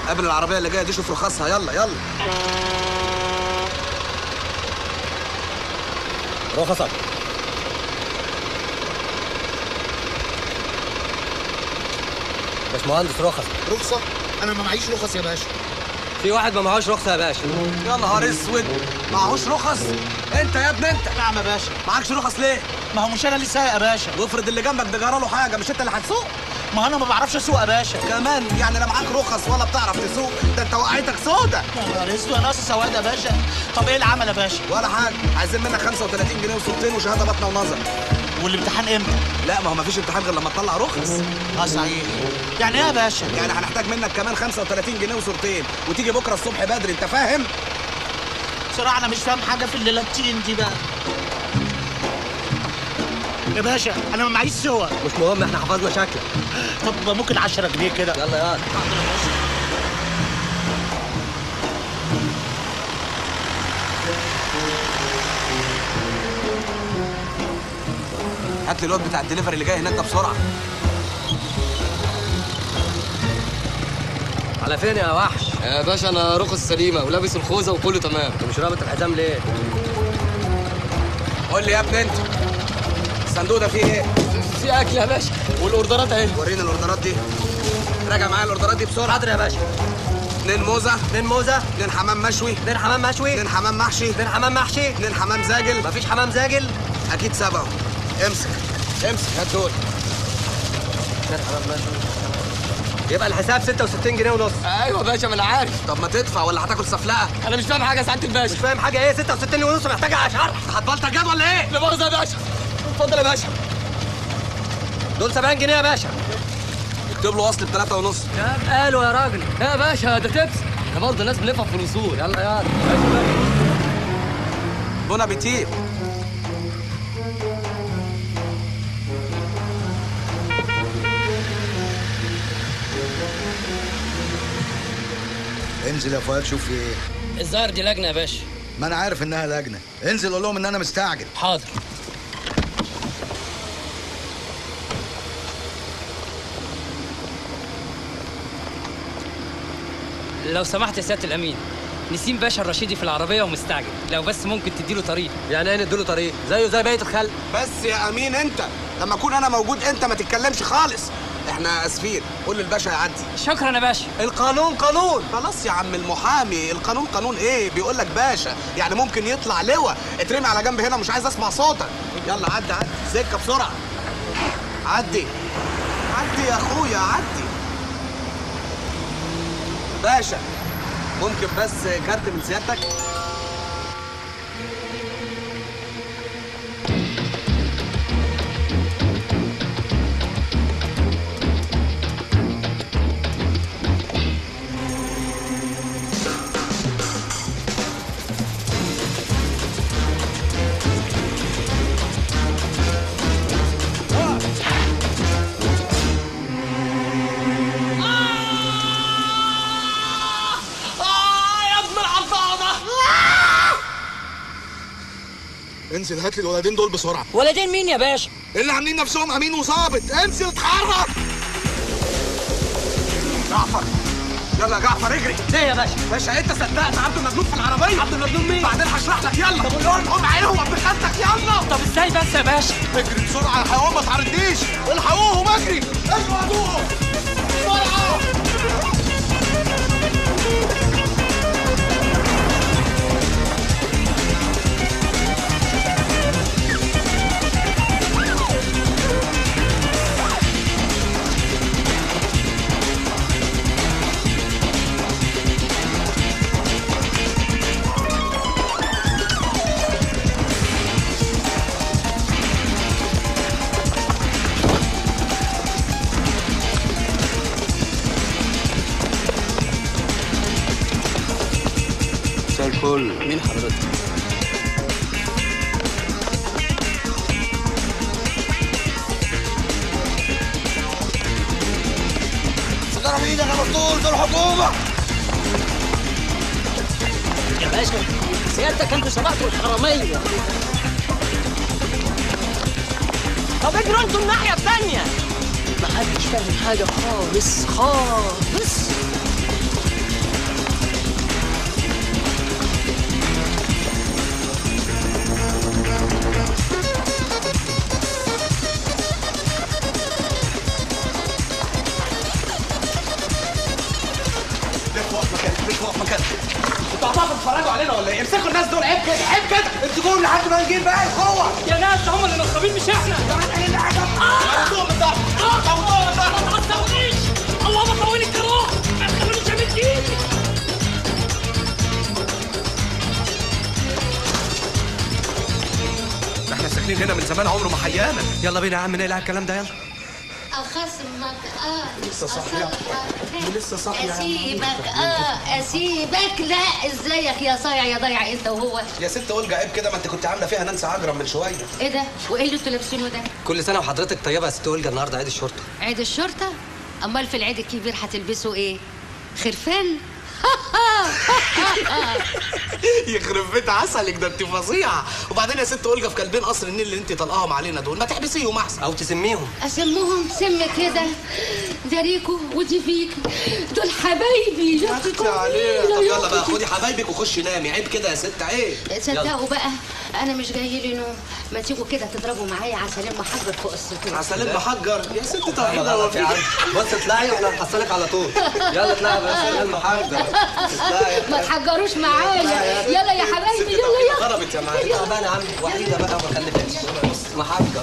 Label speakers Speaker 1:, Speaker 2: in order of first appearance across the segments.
Speaker 1: قبل العربيه اللي جايه دي شوف رخصها يلا يلا
Speaker 2: رخصك باشمهندس رخص
Speaker 3: رخصه انا ما معيش رخص يا باشا
Speaker 2: في واحد ما معهوش رخصه يا باشا
Speaker 1: يا نهار اسود معهوش رخص انت يا ابني انت
Speaker 3: نعم يا باشا
Speaker 1: معكش رخص ليه
Speaker 3: ما هو مش انا اللي سايق يا باشا
Speaker 1: وافرض اللي جنبك ده جرى له حاجه مش انت اللي هتسوق
Speaker 3: ما انا ما بعرفش اسوق يا باشا
Speaker 1: كمان يعني لا معاك رخص ولا بتعرف تسوق ده انت وقعتك سودا
Speaker 3: يا نهار اسود انا اصلا سواق يا باشا طب ايه العمل يا باشا
Speaker 1: ولا حاجه عايزين منك 35 جنيه وصورتين وشهاده بطنه ونظر
Speaker 3: والامتحان امتى
Speaker 1: لا ما هو مفيش امتحان غير لما تطلع رخص
Speaker 3: اه صحيح يعني ايه يا باشا
Speaker 1: يعني هنحتاج منك كمان 35 جنيه وصورتين وتيجي بكره الصبح بدري انت فاهم
Speaker 3: بصراحه انا مش فاهم حاجه في الليلتين دي بقى يا باشا انا ما معيش سوا
Speaker 2: مش مهم احنا حفظنا شكلك
Speaker 3: طب ممكن 10 جنيه كده
Speaker 2: يلا يلا
Speaker 1: هات لي الواد بتاع الدليفري اللي جاي هناك ده بسرعه
Speaker 2: على فين يا وحش
Speaker 4: يا باشا انا رخص سليمه ولابس الخوذه وكله تمام
Speaker 2: انت مش رابط الحزام ليه
Speaker 1: قول لي يا ابني انت الصندوق ده فيه ايه
Speaker 4: في اكل يا باشا والاوردرات اهي
Speaker 1: وريني الاوردرات دي راجع معايا الاوردرات دي بسرعه
Speaker 2: حاضر يا باشا
Speaker 1: اتنين موزه
Speaker 2: اتنين موزه
Speaker 1: اتنين حمام مشوي
Speaker 2: اتنين حمام مشوي
Speaker 1: اتنين حمام محشي
Speaker 2: اتنين حمام محشي
Speaker 1: اتنين حمام زاجل
Speaker 2: مفيش حمام زاجل
Speaker 1: اكيد سبعه امسك امسك هات دول
Speaker 2: اتنين حمام مشوي يبقى الحساب 66 جنيه ونص
Speaker 4: ايوه يا باشا ما انا عارف
Speaker 1: طب ما تدفع ولا هتاكل سفلقه
Speaker 4: انا مش فاهم حاجه يا سعاده الباشا
Speaker 2: مش فاهم حاجه ايه 66 ونص محتاجه شرح
Speaker 1: هتبلطج جد ولا ايه
Speaker 4: لا مؤاخذه يا باشا اتفضل يا باشا
Speaker 2: دول 70 جنيه يا باشا
Speaker 1: اكتب له وصل بثلاثة ونص
Speaker 2: قالوا يا راجل
Speaker 4: يا باشا ده تبس احنا برضه ناس بنفهم في الاصول
Speaker 2: يلا يلا
Speaker 1: بون ابيتيت
Speaker 5: انزل يا فؤاد شوف في ايه
Speaker 6: الظاهر دي لجنه يا باشا
Speaker 5: ما انا عارف انها لجنه انزل قول لهم ان انا مستعجل
Speaker 6: حاضر لو سمحت يا سياده الامين نسيم باشا الرشيدي في العربيه ومستعجل لو بس ممكن تديله طريق
Speaker 2: يعني ايه نديله طريق زيه زي بقيه الخلق
Speaker 1: بس يا امين انت لما اكون انا موجود انت ما تتكلمش خالص احنا اسفين قول للباشا يعدي
Speaker 6: شكرا يا باشا
Speaker 1: القانون قانون خلاص يا عم المحامي القانون قانون ايه بيقول لك باشا يعني ممكن يطلع لواء اترمي على جنب هنا مش عايز اسمع صوتك يلا عدي عدي سكه بسرعه عدي عدي يا اخويا عدي باشا ممكن بس كارت من سيادتك
Speaker 3: انزل هات لي الولدين دول بسرعه
Speaker 6: ولدين مين يا باشا
Speaker 3: اللي عاملين نفسهم امين وظابط انزل اتحرك
Speaker 1: جعفر يلا يا جعفر اجري
Speaker 2: ليه يا باشا
Speaker 1: باشا انت صدقت عبد المجنون في العربيه عبد المجنون مين بعدين هشرح لك يلا طب قول قوم عينهم ابن خالتك يلا
Speaker 6: طب ازاي بس يا باشا
Speaker 3: اجري بسرعه يا حيوان ما تعرضنيش الحقوهم اجري اجروا هاتوهم بسرعه
Speaker 2: مساء الفل
Speaker 6: مين حضرتك
Speaker 3: ضرب ايدك يا مسطول دول حكومه
Speaker 6: يا باشا سيادتك انتوا سبقتوا الحراميه طب اجروا انتوا الناحيه الثانيه محدش فاهم حاجه خالص خالص
Speaker 1: خليك واقف مكانك انتوا هتقفوا تتفرجوا علينا ولا ايه؟ امسكوا الناس دول عيب كده عيب كده امسكوهم لحد ما نجيب بقى القوه
Speaker 6: يا ناس هم اللي نصابين مش احنا
Speaker 1: موتوهم من الضغط موتوهم من الضغط
Speaker 6: ما تعصبونيش اللهم طولي الكرام ما تخلونيش امد ايدي
Speaker 1: احنا ساكنين هنا من زمان عمره ما حيانا يلا بينا يا عم نقلع الكلام ده يلا
Speaker 7: أخصمك اه
Speaker 1: لسه صاحية.
Speaker 7: أصلحك.
Speaker 1: لسه صاحية.
Speaker 7: أسيبك اه أسيبك لا ازيك يا صايع يا ضايع أنت وهو
Speaker 1: يا ست اولجا عيب كده ما انت كنت عامله فيها نانسي عجرم من شويه
Speaker 7: إيه ده؟ وإيه اللي أنتوا لابسينه ده؟
Speaker 2: كل سنه وحضرتك طيبه يا ست اولجا النهارده عيد الشرطه
Speaker 7: عيد الشرطة؟ أمال في العيد الكبير هتلبسوا إيه؟ خرفان؟
Speaker 1: يخرب بيت عسلك ده انت فظيعه وبعدين يا ست اولجا في كلبين قصر النيل اللي انت طلقاهم علينا دول ما تحبسيهم احسن
Speaker 2: او تسميهم
Speaker 7: أسمهم سم كده ده ريكو ودي فيك دول حبايبي
Speaker 1: يا ستي عليه طب يلا بقى خدي حبايبك وخشي نامي عيب كده يا ست عيب
Speaker 7: صدقوا بقى أنا مش جاي لي نوم ما تيجوا كده تضربوا معايا عسلين محجر فوق السطور
Speaker 1: عسلين محجر يا ست
Speaker 2: يلا
Speaker 1: طيبه
Speaker 2: بقى
Speaker 1: هو
Speaker 2: في
Speaker 1: في
Speaker 2: عم بص اطلعي وانا هنحصلك على طول يلا اطلعي بس يا المحاجة اطلعي
Speaker 7: ما تحجروش معايا يلا يا حبايبي يلا يلا
Speaker 1: خربت يا معلم
Speaker 2: اطلع بقى يا عم وحيده بقى وما خلفتش محجر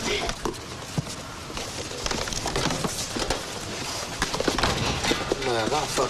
Speaker 1: الله يا جعفر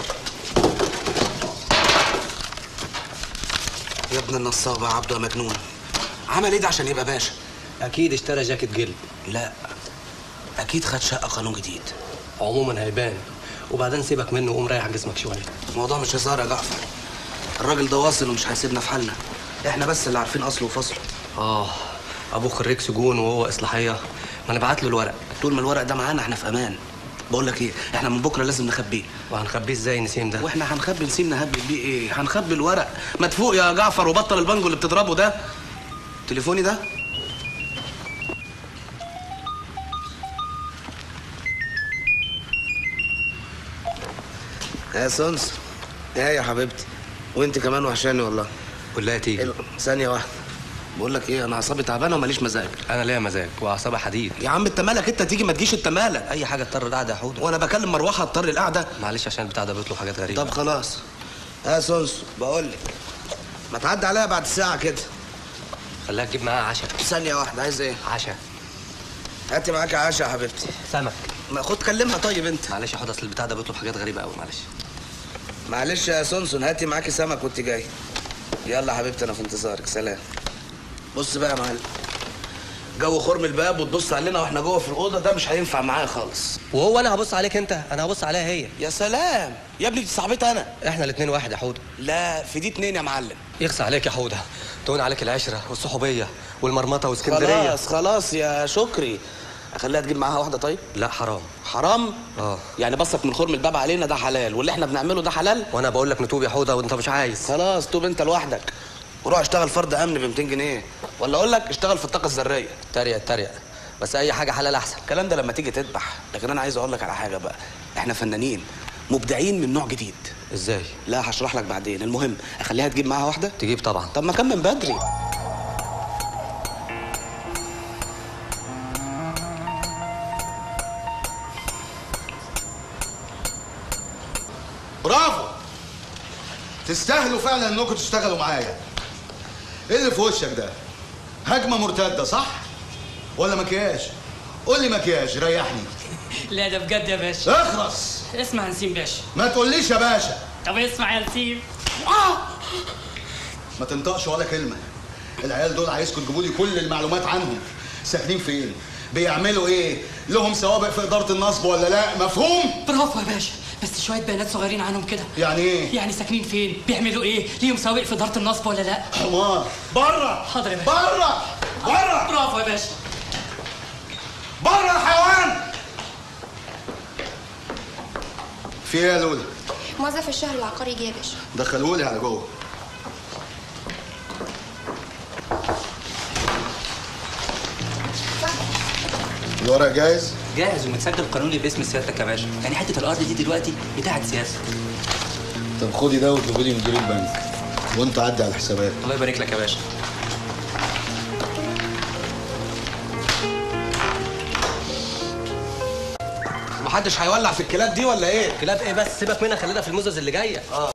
Speaker 1: يا ابن النصاب يا عبده يا مجنون عمل ايه ده عشان يبقى باشا
Speaker 2: اكيد اشترى جاكيت جلد
Speaker 1: لا اكيد خد شقه قانون جديد
Speaker 2: عموما هيبان وبعدين سيبك منه وقوم ريح جسمك شويه
Speaker 1: الموضوع مش هزار يا جعفر الراجل ده واصل ومش هيسيبنا في حالنا احنا بس اللي عارفين اصله وفصله
Speaker 2: اه ابوه خريج سجون وهو اصلاحيه ما نبعت له الورق
Speaker 1: طول ما الورق ده معانا احنا في امان بقول لك ايه احنا من بكره لازم نخبيه
Speaker 2: وهنخبيه ازاي نسيم ده
Speaker 1: واحنا هنخبي نسيم نهبل بيه ايه هنخبي الورق ما تفوق يا جعفر وبطل البانجو اللي بتضربه ده تليفوني ده يا سونس ايه يا حبيبتي وانت كمان وحشاني والله
Speaker 2: قول لها تيجي
Speaker 1: ال- ثانيه واحده بقول لك ايه انا اعصابي تعبانه وماليش مزاج
Speaker 2: انا ليا مزاج واعصابي حديد
Speaker 1: يا عم انت مالك انت تيجي ما تجيش انت مالك
Speaker 2: اي حاجه اضطر القعده يا حوده
Speaker 1: وانا بكلم مروحه اضطر القعده
Speaker 2: معلش عشان البتاع ده بيطلب حاجات غريبه
Speaker 1: طب خلاص يا سونس بقول لك ما تعدي عليا بعد ساعه كده
Speaker 2: خليها تجيب معاها عشاء
Speaker 1: ثانيه واحده عايز ايه
Speaker 2: عشاء
Speaker 1: هاتي معاك عشاء يا حبيبتي
Speaker 2: سمك
Speaker 1: ما خد كلمها طيب انت
Speaker 2: معلش يا حوده اصل البتاع ده بيطلب حاجات غريبه قوي معلش
Speaker 1: معلش يا سونسون هاتي معاكي سمك وانت جاي يلا يا حبيبتي انا في انتظارك سلام بص بقى يا معلم جو خرم الباب وتبص علينا واحنا جوه في الاوضه ده مش هينفع معايا خالص
Speaker 2: وهو انا هبص عليك انت انا هبص عليها هي
Speaker 1: يا سلام يا ابني دي صاحبتي انا
Speaker 2: احنا الاثنين واحد يا حوده
Speaker 1: لا في دي اتنين يا معلم
Speaker 2: يخص عليك يا حوده تهون عليك العشره والصحوبيه والمرمطه واسكندريه
Speaker 1: خلاص خلاص يا شكري اخليها تجيب معاها واحده طيب
Speaker 2: لا حرام
Speaker 1: حرام
Speaker 2: اه
Speaker 1: يعني بصك من خرم الباب علينا ده حلال واللي احنا بنعمله ده حلال
Speaker 2: وانا بقول لك نتوب يا حوده وانت مش عايز
Speaker 1: خلاص توب انت لوحدك وروح اشتغل فرد امن ب 200 جنيه ولا اقول لك اشتغل في الطاقه الذريه
Speaker 2: تريق تريق بس اي حاجه حلال احسن
Speaker 1: الكلام ده لما تيجي تذبح لكن انا عايز اقول لك على حاجه بقى احنا فنانين مبدعين من نوع جديد
Speaker 2: ازاي
Speaker 1: لا هشرح لك بعدين المهم اخليها تجيب معاها واحده
Speaker 2: تجيب طبعا
Speaker 1: طب ما كان من بدري
Speaker 5: برافو تستاهلوا فعلا انكم تشتغلوا معايا ايه اللي في وشك ده هجمه مرتده صح ولا مكياج قول لي مكياج ريحني
Speaker 6: لا ده بجد يا باشا
Speaker 5: اخرس
Speaker 6: اسمع يا نسيم باشا
Speaker 5: ما تقوليش يا باشا
Speaker 6: طب اسمع يا نسيم
Speaker 5: ما تنطقش ولا كلمه العيال دول عايزكم تجيبوا لي كل المعلومات عنهم ساكنين فين بيعملوا ايه لهم سوابق في اداره النصب ولا لا مفهوم
Speaker 6: برافو يا باشا بس شويه بيانات صغيرين عنهم كده
Speaker 5: يعني ايه
Speaker 6: يعني ساكنين فين بيعملوا ايه ليهم سوابق في اداره النصب ولا لا
Speaker 5: حمار بره
Speaker 6: حاضر يا باشا
Speaker 5: بره بره
Speaker 6: برافو يا باشا
Speaker 5: بره يا حيوان في ايه يا لولي
Speaker 8: موظف الشهر العقاري جه يا باشا
Speaker 5: دخلولي على جوه الورق جاهز
Speaker 9: جاهز ومتسجل قانوني باسم سيادتك يا باشا يعني حته الارض دي دلوقتي بتاعت سياسه
Speaker 5: طب خدي ده واطلبي لي مدير البنك وانت عدي على الحسابات
Speaker 9: الله يبارك لك يا باشا
Speaker 1: محدش هيولع في الكلاب دي ولا ايه
Speaker 2: كلاب ايه بس سيبك منها خلينا في المزز اللي جايه